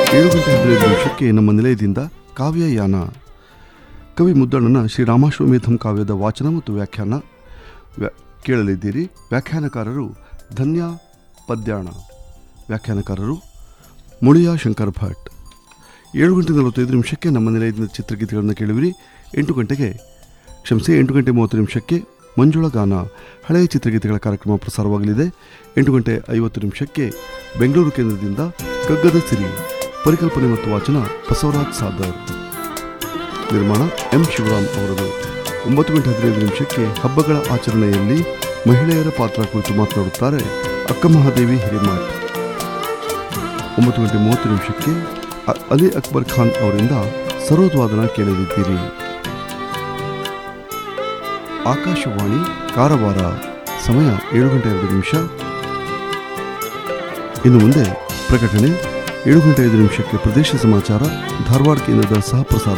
ಏಳು ಗಂಟೆ ಹದಿನೈದು ನಿಮಿಷಕ್ಕೆ ನಮ್ಮ ನಿಲಯದಿಂದ ಕಾವ್ಯಯಾನ ಕವಿ ಮುದ್ದಣ್ಣನ ಶ್ರೀರಾಮಾಶ್ವಮೇಧಂ ಕಾವ್ಯದ ವಾಚನ ಮತ್ತು ವ್ಯಾಖ್ಯಾನ ವ್ಯಾ ಕೇಳಲಿದ್ದೀರಿ ವ್ಯಾಖ್ಯಾನಕಾರರು ಧನ್ಯ ಪದ್ಯಾಣ ವ್ಯಾಖ್ಯಾನಕಾರರು ಮುಳಿಯಾ ಶಂಕರ್ ಭಟ್ ಏಳು ಗಂಟೆ ನಲವತ್ತೈದು ನಿಮಿಷಕ್ಕೆ ನಮ್ಮ ನಿಲಯದಿಂದ ಚಿತ್ರಗೀತೆಗಳನ್ನು ಕೇಳುವಿರಿ ಎಂಟು ಗಂಟೆಗೆ ಕ್ಷಮಿಸಿ ಎಂಟು ಗಂಟೆ ಮೂವತ್ತು ನಿಮಿಷಕ್ಕೆ ಮಂಜುಳ ಗಾನ ಹಳೆಯ ಚಿತ್ರಗೀತೆಗಳ ಕಾರ್ಯಕ್ರಮ ಪ್ರಸಾರವಾಗಲಿದೆ ಎಂಟು ಗಂಟೆ ಐವತ್ತು ನಿಮಿಷಕ್ಕೆ ಬೆಂಗಳೂರು ಕೇಂದ್ರದಿಂದ ಕಗ್ಗದ ಸಿರಿ ಪರಿಕಲ್ಪನೆ ಮತ್ತು ವಾಚನ ಬಸವರಾಜ್ ಸಾದರ್ ನಿರ್ಮಾಣ ಎಂ ಶಿವರಾಮ್ ಅವರದು ಒಂಬತ್ತು ಗಂಟೆ ಹದಿನೈದು ನಿಮಿಷಕ್ಕೆ ಹಬ್ಬಗಳ ಆಚರಣೆಯಲ್ಲಿ ಮಹಿಳೆಯರ ಪಾತ್ರ ಕುರಿತು ಮಾತನಾಡುತ್ತಾರೆ ಅಕ್ಕಮಹಾದೇವಿ ಹಿರೇಮಠ್ ಒಂಬತ್ತು ಗಂಟೆ ಮೂವತ್ತು ನಿಮಿಷಕ್ಕೆ ಅ- ಅಲಿ ಅಕ್ಬರ್ ಖಾನ್ ಅವರಿಂದ ಸರೋದ್ವಾದನ ಕೇಳಲಿದ್ದೀರಿ ಆಕಾಶವಾಣಿ ಕಾರವಾರ ಸಮಯ ಏಳು ಗಂಟೆ ಎರಡು ನಿಮಿಷ ಇನ್ನು ಮುಂದೆ ಪ್ರಕಟಣೆ ಏಳು ಗಂಟೆ ಐದು ನಿಮಿಷಕ್ಕೆ ಪ್ರದೇಶ ಸಮಾಚಾರ ಧಾರವಾಡ ಕೇಂದ್ರದ ಸಹ ಪ್ರಸಾರ